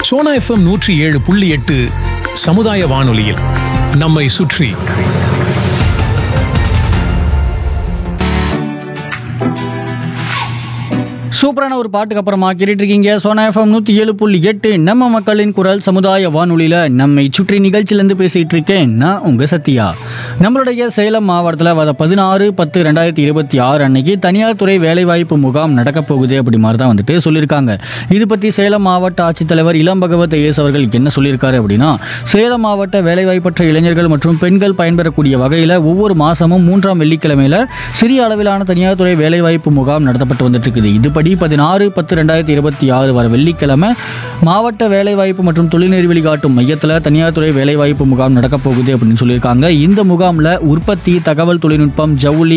Sona FM நூற்றி ஏழு புள்ளி எட்டு சமுதாய வானொலியில் நம்மை சுற்றி சூப்பரான ஒரு பாட்டுக்கு அப்புறமா கேட்டுட்டு இருக்கீங்க சோனா எஃப்எம் நூற்றி ஏழு புள்ளி எட்டு நம்ம மக்களின் குரல் சமுதாய வானொலியில் நம்மை சுற்றி நிகழ்ச்சியிலேருந்து பேசிகிட்டு இருக்கேன் நான் உங்கள் சத்யா நம்மளுடைய சேலம் மாவட்டத்தில் வர பதினாறு பத்து ரெண்டாயிரத்தி இருபத்தி ஆறு அன்னைக்கு தனியார் துறை வேலைவாய்ப்பு முகாம் நடக்க போகுது அப்படி மாதிரி தான் வந்துட்டு சொல்லியிருக்காங்க இது பற்றி சேலம் மாவட்ட ஆட்சித்தலைவர் இளம் பகவத் ஐஎஸ் அவர்கள் என்ன சொல்லியிருக்காரு அப்படின்னா சேலம் மாவட்ட வேலைவாய்ப்பற்ற இளைஞர்கள் மற்றும் பெண்கள் பயன்பெறக்கூடிய வகையில் ஒவ்வொரு மாதமும் மூன்றாம் வெள்ளிக்கிழமையில சிறிய அளவிலான தனியார் துறை வேலைவாய்ப்பு முகாம் நடத்தப்பட்டு வந்துட்டு இருக்குது இதுபடி பதினாறு பத்து ரெண்டாயிரத்தி இருபத்தி ஆறு வர வெள்ளிக்கிழமை மாவட்ட வேலைவாய்ப்பு மற்றும் தொழில்நெறி வழிகாட்டும் மையத்தில் தனியார் துறை வேலைவாய்ப்பு முகாம் நடக்க போகுது அப்படின்னு சொல்லியிருக்காங்க இந்த முகாமில் உற்பத்தி தகவல் தொழில்நுட்பம் ஜவுளி